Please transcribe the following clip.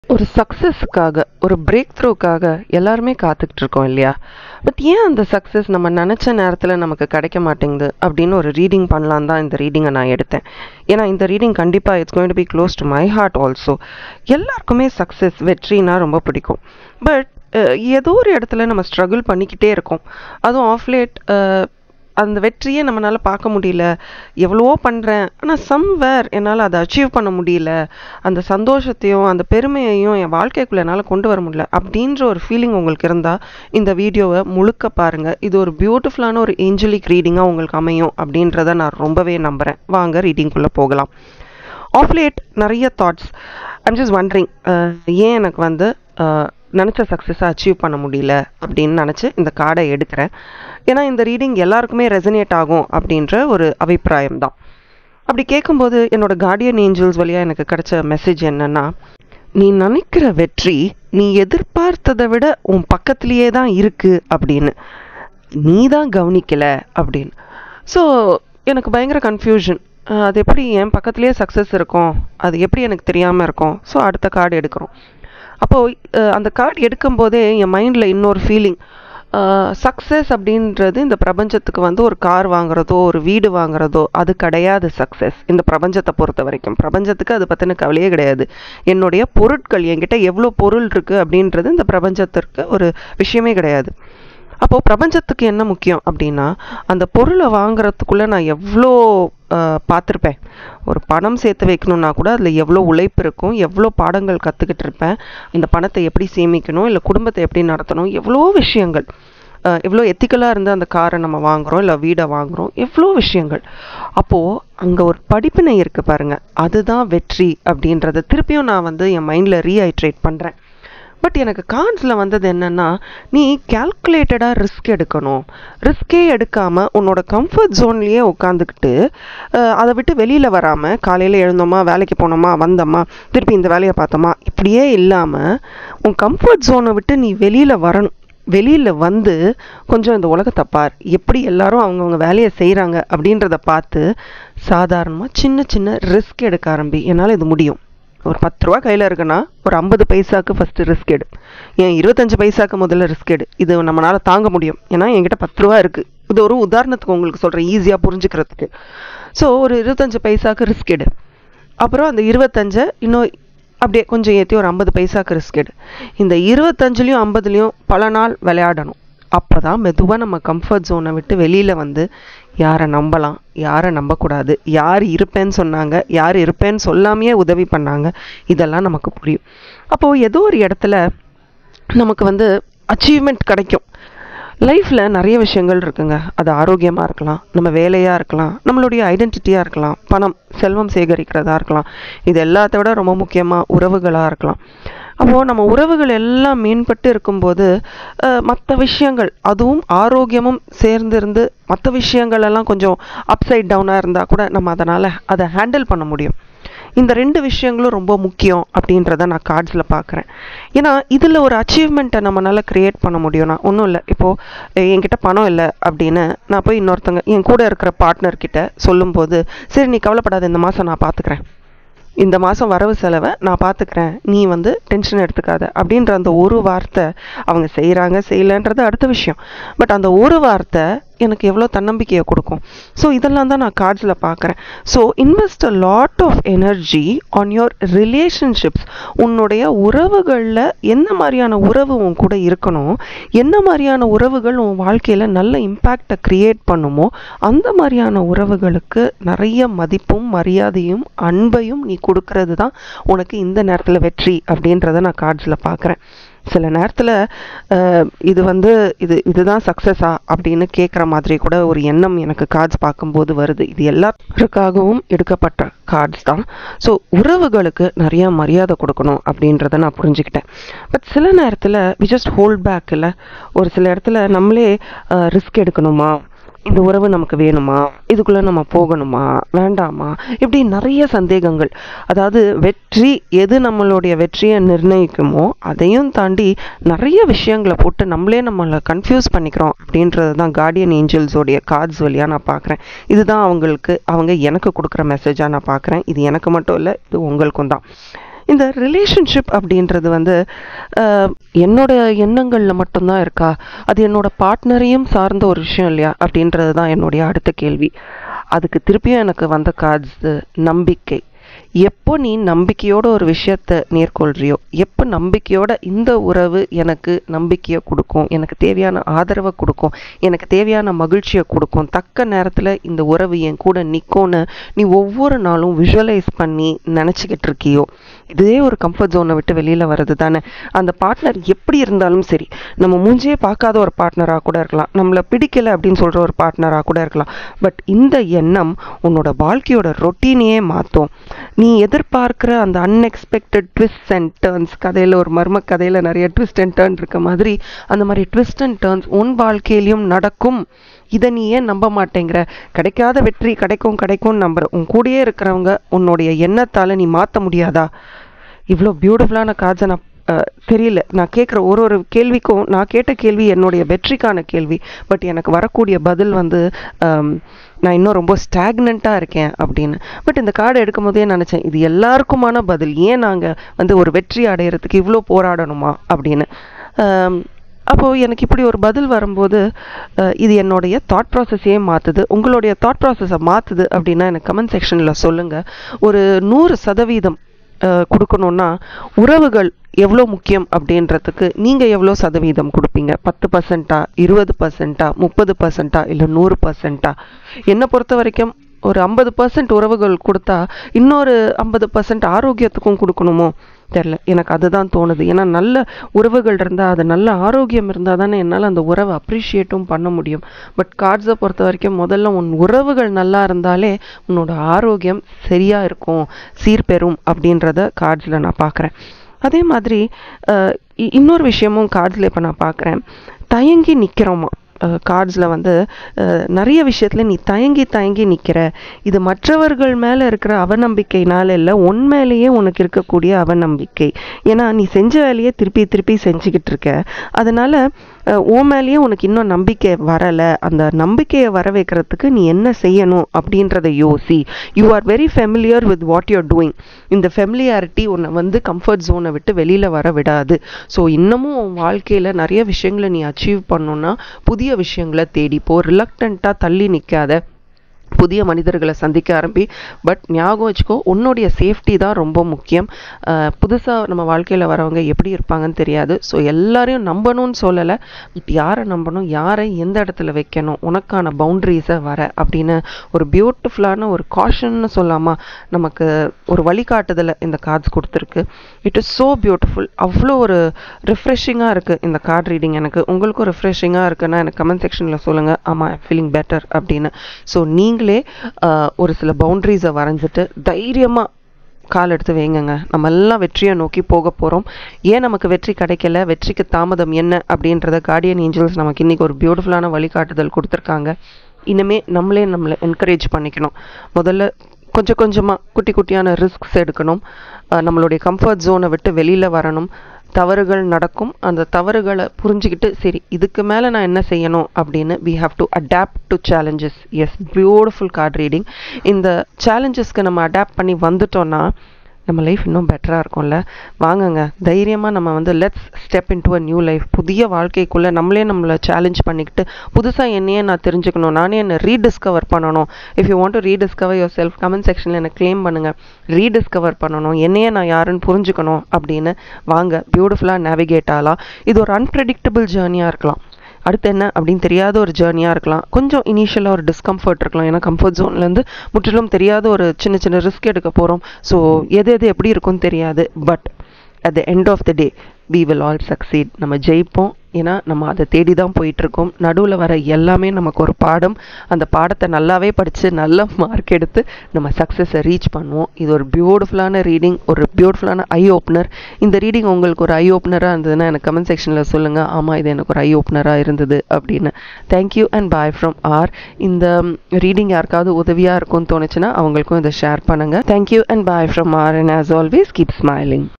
ஒரு சக்ஸஸ்க்காக ஒரு பிரேக் த்ரூக்காக எல்லாருமே காத்துக்கிட்டு இருக்கோம் இல்லையா பட் ஏன் அந்த சக்ஸஸ் நம்ம நினச்ச நேரத்தில் நமக்கு கிடைக்க மாட்டேங்குது அப்படின்னு ஒரு ரீடிங் பண்ணலான் தான் இந்த ரீடிங்கை நான் எடுத்தேன் ஏன்னா இந்த ரீடிங் கண்டிப்பாக it's going to be close to my heart also எல்லாருக்குமே சக்ஸஸ் வெற்றினா ரொம்ப பிடிக்கும் பட் ஏதோ ஒரு இடத்துல நம்ம ஸ்ட்ரகிள் பண்ணிக்கிட்டே இருக்கோம் அதுவும் ஆஃப்லேட் அந்த வெற்றியை நம்மளால் பார்க்க முடியல எவ்வளவோ பண்ணுறேன் ஆனால் சம்வேர் என்னால் அதை அச்சீவ் பண்ண முடியல அந்த சந்தோஷத்தையும் அந்த பெருமையையும் என் வாழ்க்கைக்குள்ள என்னால் கொண்டு வர முடியல அப்படின்ற ஒரு ஃபீலிங் உங்களுக்கு இருந்தால் இந்த வீடியோவை முழுக்க பாருங்கள் இது ஒரு பியூட்டிஃபுல்லான ஒரு ஏஞ்சலிக் ரீடிங்காக உங்களுக்கு அமையும் அப்படின்றத நான் ரொம்பவே நம்புகிறேன் வாங்க ரீடிங்குள்ளே போகலாம் ஆஃப் லேட் நிறைய தாட்ஸ் ஐம் ஜஸ்ட் வண்டரிங் ஏன் எனக்கு வந்து நினச்ச சக்ஸஸை அச்சீவ் பண்ண முடியல அப்படின்னு நினச்சி இந்த கார்டை எடுக்கிறேன் ஏன்னா இந்த ரீடிங் எல்லாருக்குமே ரெசனேட் ஆகும் அப்படின்ற ஒரு அபிப்பிராயம் தான் அப்படி கேட்கும்போது என்னோட கார்டியன் ஏஞ்சல்ஸ் வழியாக எனக்கு கிடைச்ச மெசேஜ் என்னன்னா நீ நினைக்கிற வெற்றி நீ எதிர்பார்த்ததை விட உன் பக்கத்துலேயே தான் இருக்கு அப்படின்னு நீ தான் கவனிக்கல அப்படின்னு ஸோ எனக்கு பயங்கர கன்ஃபியூஷன் அது எப்படி என் பக்கத்துலேயே சக்ஸஸ் இருக்கும் அது எப்படி எனக்கு தெரியாமல் இருக்கும் ஸோ அடுத்த கார்டு எடுக்கிறோம் அப்போது அந்த கார்டு எடுக்கும்போதே என் மைண்டில் இன்னொரு ஃபீலிங் சக்ஸஸ் அப்படின்றது இந்த பிரபஞ்சத்துக்கு வந்து ஒரு கார் வாங்குறதோ ஒரு வீடு வாங்குறதோ அது கிடையாது சக்ஸஸ் இந்த பிரபஞ்சத்தை பொறுத்த வரைக்கும் பிரபஞ்சத்துக்கு அது பற்றின கவலையே கிடையாது என்னுடைய பொருட்கள் என்கிட்ட எவ்வளோ பொருள் இருக்குது அப்படின்றது இந்த பிரபஞ்சத்திற்கு ஒரு விஷயமே கிடையாது அப்போது பிரபஞ்சத்துக்கு என்ன முக்கியம் அப்படின்னா அந்த பொருளை வாங்குறதுக்குள்ளே நான் எவ்வளோ பார்த்துருப்பேன் ஒரு பணம் சேர்த்து வைக்கணும்னா கூட அதில் எவ்வளோ உழைப்பு இருக்கும் எவ்வளோ பாடங்கள் கற்றுக்கிட்டு இருப்பேன் இந்த பணத்தை எப்படி சேமிக்கணும் இல்லை குடும்பத்தை எப்படி நடத்தணும் எவ்வளோ விஷயங்கள் எவ்வளோ எத்திக்கலாக இருந்து அந்த காரை நம்ம வாங்குகிறோம் இல்லை வீடை வாங்குகிறோம் எவ்வளோ விஷயங்கள் அப்போது அங்கே ஒரு படிப்பினை இருக்குது பாருங்கள் அதுதான் வெற்றி அப்படின்றத திருப்பியும் நான் வந்து என் மைண்டில் ரீஹைட்ரேட் பண்ணுறேன் பட் எனக்கு கார்ட்ஸில் வந்தது என்னென்னா நீ கேல்குலேட்டடாக ரிஸ்க் எடுக்கணும் ரிஸ்கே எடுக்காமல் உன்னோட கம்ஃபர்ட் ஜோன்லேயே உட்காந்துக்கிட்டு அதை விட்டு வெளியில் வராமல் காலையில் எழுந்தோமா வேலைக்கு போனோமா வந்தோமா திருப்பி இந்த வேலையை பார்த்தோமா இப்படியே இல்லாமல் உன் கம்ஃபர்ட் ஜோனை விட்டு நீ வெளியில் வரணும் வெளியில் வந்து கொஞ்சம் இந்த உலகத்தை பார் எப்படி எல்லாரும் அவங்கவுங்க வேலையை செய்கிறாங்க அப்படின்றத பார்த்து சாதாரணமாக சின்ன சின்ன ரிஸ்க் எடுக்க ஆரம்பி என்னால் இது முடியும் ஒரு பத்து ரூபா கையில் இருக்குன்னா ஒரு ஐம்பது பைசாவுக்கு ஃபஸ்ட்டு ரிஸ்க் எடு ஏன் இருபத்தஞ்சு பைசாவுக்கு முதல்ல ரிஸ்க் எடு இது நம்மளால் தாங்க முடியும் ஏன்னா என்கிட்ட பத்து ரூபா இருக்குது இது ஒரு உதாரணத்துக்கு உங்களுக்கு சொல்கிறேன் ஈஸியாக புரிஞ்சுக்கிறதுக்கு ஸோ ஒரு இருபத்தஞ்சு பைசாவுக்கு ரிஸ்க் எடு அப்புறம் அந்த இருபத்தஞ்சை இன்னும் அப்படியே கொஞ்சம் ஏற்றி ஒரு ஐம்பது பைசாவுக்கு ரிஸ்க் எடு இந்த இருபத்தஞ்சுலேயும் ஐம்பதுலேயும் பல நாள் விளையாடணும் அப்போ தான் மெதுவாக நம்ம கம்ஃபர்ட் ஜோனை விட்டு வெளியில் வந்து யாரை நம்பலாம் யாரை நம்பக்கூடாது யார் இருப்பேன்னு சொன்னாங்க யார் இருப்பேன்னு சொல்லாமையே உதவி பண்ணாங்க இதெல்லாம் நமக்கு புரியும் அப்போது ஏதோ ஒரு இடத்துல நமக்கு வந்து அச்சீவ்மெண்ட் கிடைக்கும் லைஃப்பில் நிறைய விஷயங்கள் இருக்குங்க அது ஆரோக்கியமாக இருக்கலாம் நம்ம வேலையாக இருக்கலாம் நம்மளுடைய ஐடென்டிட்டியாக இருக்கலாம் பணம் செல்வம் சேகரிக்கிறதா இருக்கலாம் இது எல்லாத்த விட ரொம்ப முக்கியமாக உறவுகளாக இருக்கலாம் அப்போது நம்ம உறவுகள் எல்லாம் மேம்பட்டு இருக்கும்போது மற்ற விஷயங்கள் அதுவும் ஆரோக்கியமும் சேர்ந்திருந்து மற்ற விஷயங்கள் எல்லாம் கொஞ்சம் அப்சைட் டவுனாக இருந்தால் கூட நம்ம அதனால் அதை ஹேண்டில் பண்ண முடியும் இந்த ரெண்டு விஷயங்களும் ரொம்ப முக்கியம் அப்படின்றத நான் கார்ட்ஸில் பார்க்குறேன் ஏன்னா இதில் ஒரு அச்சீவ்மெண்ட்டை நம்மளால் க்ரியேட் பண்ண முடியும்னா ஒன்றும் இல்லை இப்போது என்கிட்ட பணம் இல்லை அப்படின்னு நான் போய் இன்னொருத்தங்க என் கூட இருக்கிற பார்ட்னர்கிட்ட சொல்லும்போது சரி நீ கவலைப்படாத இந்த மாதம் நான் பார்த்துக்கிறேன் இந்த மாதம் வரவு செலவை நான் பார்த்துக்கிறேன் நீ வந்து டென்ஷன் எடுத்துக்காத அப்படின்ற அந்த ஒரு வார்த்தை அவங்க செய்கிறாங்க செய்யலைன்றது அடுத்த விஷயம் பட் அந்த ஒரு வார்த்தை எனக்கு எவ்வளோ தன்னம்பிக்கையை கொடுக்கும் ஸோ இதெல்லாம் தான் நான் கார்ட்ஸில் பார்க்குறேன் so invest a lot of energy on your relationships உன்னுடைய உறவுகளில் என்ன மாதிரியான உறவு உன் கூட இருக்கணும் என்ன மாதிரியான உறவுகள் உன் வாழ்க்கையில் நல்ல இம்பேக்டை க்ரியேட் பண்ணுமோ அந்த மாதிரியான உறவுகளுக்கு நிறைய மதிப்பும் மரியாதையும் அன்பையும் நீ கொடுக்கறது தான் உனக்கு இந்த நேரத்தில் வெற்றி அப்படின்றத நான் கார்ட்ஸில் பார்க்குறேன் சில நேரத்தில் இது வந்து இது இதுதான் சக்ஸஸா அப்படின்னு கேட்குற மாதிரி கூட ஒரு எண்ணம் எனக்கு கார்ட்ஸ் பார்க்கும்போது வருது இது எல்லாருக்காகவும் எடுக்கப்பட்ட கார்ட்ஸ் தான் ஸோ உறவுகளுக்கு நிறைய மரியாதை கொடுக்கணும் அப்படின்றத நான் புரிஞ்சுக்கிட்டேன் பட் சில நேரத்தில் வி ஜஸ்ட் ஹோல்ட் பேக் இல்லை ஒரு சில இடத்துல நம்மளே ரிஸ்க் எடுக்கணுமா இந்த உறவு நமக்கு வேணுமா இதுக்குள்ளே நம்ம போகணுமா வேண்டாமா இப்படி நிறைய சந்தேகங்கள் அதாவது வெற்றி எது நம்மளுடைய வெற்றியை நிர்ணயிக்குமோ அதையும் தாண்டி நிறைய விஷயங்களை போட்டு நம்மளே நம்மளை கன்ஃபியூஸ் பண்ணிக்கிறோம் அப்படின்றது தான் கார்டியன் ஏஞ்சல்ஸோடைய கார்ட்ஸ் வழியாக நான் பார்க்குறேன் இதுதான் அவங்களுக்கு அவங்க எனக்கு கொடுக்குற மெசேஜாக நான் பார்க்குறேன் இது எனக்கு மட்டும் இல்லை இது உங்களுக்கும் தான் இந்த ரிலேஷன்ஷிப் அப்படின்றது வந்து அஹ், என்னோட எண்ணங்களில் மட்டும்தான் இருக்கா அது என்னோட பார்ட்னரையும் சார்ந்த ஒரு விஷயம் இல்லையா அப்படின்றது தான் என்னுடைய அடுத்த கேள்வி அதுக்கு திருப்பியும் எனக்கு வந்த கார்ட்ஸ் நம்பிக்கை எப்போ நீ நம்பிக்கையோட ஒரு விஷயத்த நேர்கொள்றியோ எப்போ நம்பிக்கையோட இந்த உறவு எனக்கு நம்பிக்கையை கொடுக்கும் எனக்கு தேவையான ஆதரவை கொடுக்கும் எனக்கு தேவையான மகிழ்ச்சியை கொடுக்கும் தக்க நேரத்தில் இந்த உறவு என் கூட நிற்கும்னு நீ ஒவ்வொரு நாளும் விஷுவலைஸ் பண்ணி நினச்சிக்கிட்டு இருக்கியோ இதே ஒரு கம்ஃபர்ட் ஜோனை விட்டு வெளியில் வர்றது தானே அந்த பார்ட்னர் எப்படி இருந்தாலும் சரி நம்ம மூஞ்சியே பார்க்காத ஒரு பார்ட்னராக கூட இருக்கலாம் நம்மளை பிடிக்கல அப்படின்னு சொல்கிற ஒரு பார்ட்னராக கூட இருக்கலாம் பட் இந்த எண்ணம் உன்னோட வாழ்க்கையோட ரொட்டீனையே மாற்றும் நீ எதிர்பார்க்குற அந்த அன்எக்ஸ்பெக்டட் ட்விஸ்ட் அண்ட் டேர்ன்ஸ் கதையில் ஒரு மர்ம கதையில் நிறைய ட்விஸ்ட் அண்ட் டேர்ன் இருக்க மாதிரி அந்த மாதிரி ட்விஸ்ட் அண்ட் டேர்ன்ஸ் உன் வாழ்க்கையிலையும் நடக்கும் இதை நீ ஏன் நம்ப மாட்டேங்கிற கிடைக்காத வெற்றி கிடைக்கும் கிடைக்கும் நம்புற உன் கூடயே இருக்கிறவங்க உன்னுடைய எண்ணத்தால் நீ மாற்ற முடியாதா இவ்வளோ பியூட்டிஃபுல்லான கார்ட்ஸை நான் அஹ், தெரியல நான் கேட்குற ஒரு ஒரு கேள்விக்கும் நான் கேட்ட கேள்வி என்னுடைய வெற்றிக்கான கேள்வி பட் எனக்கு வரக்கூடிய பதில் வந்து ஆம், நான் இன்னும் ரொம்ப ஸ்டாக்னண்ட்டாக இருக்கேன் அப்படின்னு பட் இந்த கார்டை எடுக்கும் போதே நினச்சேன் இது எல்லாருக்குமான பதில் ஏன் நாங்கள் வந்து ஒரு வெற்றி அடையிறதுக்கு இவ்வளோ போராடணுமா அப்படின்னு ஆம், அப்போது எனக்கு இப்படி ஒரு பதில் வரும்போது அஹ், இது என்னுடைய தாட் ப்ராசஸையே மாற்றுது உங்களுடைய தாட் ப்ராசஸை மாற்றுது அப்படின்னா எனக்கு கமெண்ட் செக்ஷனில் சொல்லுங்கள் ஒரு நூறு சதவீதம் அஹ், கொடுக்கணுன்னா உறவுகள் எவ்வளோ முக்கியம் அப்படின்றதுக்கு நீங்கள் எவ்வளோ சதவீதம் கொடுப்பீங்க பத்து பர்சன்ட்டா இருபது பர்சன்ட்டா முப்பது பர்சன்ட்டா இல்லை நூறு பர்சன்ட்டா என்னை பொறுத்த வரைக்கும் ஒரு ஐம்பது பர்சன்ட் உறவுகள் கொடுத்தா இன்னொரு ஐம்பது பர்சன்ட் ஆரோக்கியத்துக்கும் கொடுக்கணுமோ தெரில எனக்கு அதுதான் தோணுது ஏன்னா நல்ல உறவுகள் இருந்தால் அது நல்ல ஆரோக்கியம் இருந்தால் தானே என்னால் அந்த உறவை அப்ரிஷியேட்டும் பண்ண முடியும் பட் கார்ட்ஸை பொறுத்த வரைக்கும் முதல்ல உன் உறவுகள் நல்லா இருந்தாலே உன்னோட ஆரோக்கியம் சரியாக இருக்கும் சீர்பெறும் அப்படின்றத கார்ட்ஸில் நான் பார்க்குறேன் அதே மாதிரி அஹ், இ- இன்னொரு விஷயமும் கார்ட்ஸில் இப்போ நான் பார்க்குறேன் தயங்கி நிற்கிறோமா கார்ட்ஸில் வந்து அஹ், நிறைய விஷயத்தில் நீ தயங்கி தயங்கி நிற்கிற இது மற்றவர்கள் மேலே இருக்கிற அவநம்பிக்கைனால இல்லை உன் மேலேயே உனக்கு இருக்கக்கூடிய அவநம்பிக்கை ஏன்னா நீ செஞ்ச வேலையை திருப்பி திருப்பி செஞ்சுக்கிட்டு இருக்க அதனால் உன் மேலேயே உனக்கு இன்னும் நம்பிக்கை வரலை அந்த நம்பிக்கையை வர வைக்கிறதுக்கு நீ என்ன செய்யணும் அப்படின்றத யோசி you are very familiar with what you're doing இந்த ஃபெமிலியாரிட்டி உன்னை வந்து கம்ஃபர்ட் ஜோனை விட்டு வெளியில் வர விடாது ஸோ இன்னமும் உன் வாழ்க்கையில் நிறைய விஷயங்களை நீ அச்சீவ் பண்ணணும்னா புதிய விஷயங்களை தேடிப்போ ரிலக்டண்ட்டாக தள்ளி நிற்காத புதிய மனிதர்களை சந்திக்க ஆரம்பி பட் ஞாபகம் வச்சுக்கோ உன்னுடைய சேஃப்டி தான் ரொம்ப முக்கியம் புதுசாக நம்ம வாழ்க்கையில் வரவங்க எப்படி இருப்பாங்கன்னு தெரியாது ஸோ எல்லாரையும் நம்பணும்னு சொல்லலை பட் யாரை நம்பணும் யாரை எந்த இடத்துல வைக்கணும் உனக்கான பவுண்ட்ரிஸை வர அப்படின்னு ஒரு பியூட்டிஃபுல்லான ஒரு காஷன்னு சொல்லாமா நமக்கு ஒரு வழிகாட்டுதலை இந்த கார்ட்ஸ் கொடுத்துருக்கு இட் இஸ் ஸோ பியூட்டிஃபுல் அவ்வளோ ஒரு ரிஃப்ரெஷிங்காக இருக்குது இந்த கார்ட் ரீடிங் எனக்கு உங்களுக்கும் ரிஃப்ரெஷிங்காக இருக்குன்னா எனக்கு கமெண்ட் செக்ஷனில் சொல்லுங்கள் ஆமாம் ஃபீலிங் பெட்டர் அப்படின்னு ஸோ நீங்களே ஆஹ், ஒரு சில பவுண்ட்ரிஸை வரைஞ்சிட்டு தைரியமாக கால் எடுத்து வைங்கங்க நம்ம எல்லாம் வெற்றியை நோக்கி போக போகிறோம் ஏன் நமக்கு வெற்றி கிடைக்கல வெற்றிக்கு தாமதம் என்ன அப்படின்றத கார்டியன் ஏஞ்சல்ஸ் நமக்கு இன்றைக்கி ஒரு பியூட்டிஃபுல்லான வழிகாட்டுதல் கொடுத்துருக்காங்க இனிமே நம்மளே நம்மளை என்கரேஜ் பண்ணிக்கணும் முதல்ல கொஞ்சம் கொஞ்சமாக குட்டி குட்டியான ரிஸ்க்ஸ் எடுக்கணும் அஹ் நம்மளுடைய கம்ஃபர்ட் ஜோனை விட்டு வெளியில் வரணும் தவறுகள் நடக்கும் அந்த தவறுகளை புரிஞ்சுக்கிட்டு சரி இதுக்கு மேலே நான் என்ன செய்யணும் அப்படின்னு we have to adapt to challenges yes beautiful card reading இந்த சேலஞ்சஸ்க்கு நம்ம அடாப்ட் பண்ணி வந்துட்டோம்னா நம்ம லைஃப் இன்னும் பெட்டராக இருக்கும்ல வாங்கங்க தைரியமாக நம்ம வந்து let's step into a new life புதிய வாழ்க்கைக்குள்ளே நம்மளே நம்மளை சேலஞ்ச் பண்ணிக்கிட்டு புதுசாக என்னையே நான் தெரிஞ்சுக்கணும் நானே என்னை ரீடிஸ்கவர் பண்ணணும் if you want to rediscover yourself comment செக்ஷனில் எனக்கு க்ளைம் பண்ணுங்கள் ரீடிஸ்கவர் பண்ணணும் என்னையே நான் யாருன்னு புரிஞ்சுக்கணும் அப்படின்னு வாங்க பியூட்டிஃபுல்லாக நேவிகேட் ஆகலாம் இது ஒரு அன்பிரடிக்டபிள் ஜேர்னியாக இருக்கலாம் அடுத்து என்ன அப்படின்னு தெரியாத ஒரு ஜேர்னியாக இருக்கலாம் கொஞ்சம் இனிஷியலாக ஒரு டிஸ்கம்ஃபர்ட் இருக்கலாம் ஏன்னா கம்ஃபர்ட் ஜோன்லேருந்து முற்றிலும் தெரியாத ஒரு சின்ன சின்ன ரிஸ்க் எடுக்க போகிறோம் ஸோ எது எது எப்படி இருக்கும்னு தெரியாது but at the end of the day we will all succeed நம்ம ஜெயிப்போம் ஏன்னா நம்ம அதை தேடி தான் போயிட்டுருக்கோம் நடுவில் வர எல்லாமே நமக்கு ஒரு பாடம் அந்த பாடத்தை நல்லாவே படித்து நல்ல மார்க் எடுத்து நம்ம சக்ஸஸை ரீச் பண்ணுவோம் இது ஒரு பியூட்டிஃபுல்லான ரீடிங் ஒரு பியூட்டிஃபுல்லான ஐ ஓப்பனர் இந்த ரீடிங் உங்களுக்கு ஒரு ஐ ஓப்பனராக இருந்ததுன்னா எனக்கு கமெண்ட் செக்ஷனில் சொல்லுங்கள் ஆமாம் இது எனக்கு ஒரு ஐ ஓப்பனராக இருந்தது அப்படின்னு தேங்க்யூ அண்ட் பாய் ஃப்ரம் ஆர் இந்த ரீடிங் யாருக்காவது உதவியாக இருக்கும்னு தோணுச்சுன்னா அவங்களுக்கும் இதை ஷேர் பண்ணுங்கள் தேங்க்யூ அண்ட் பாய் ஃப்ரம் ஆர் and as always keep smiling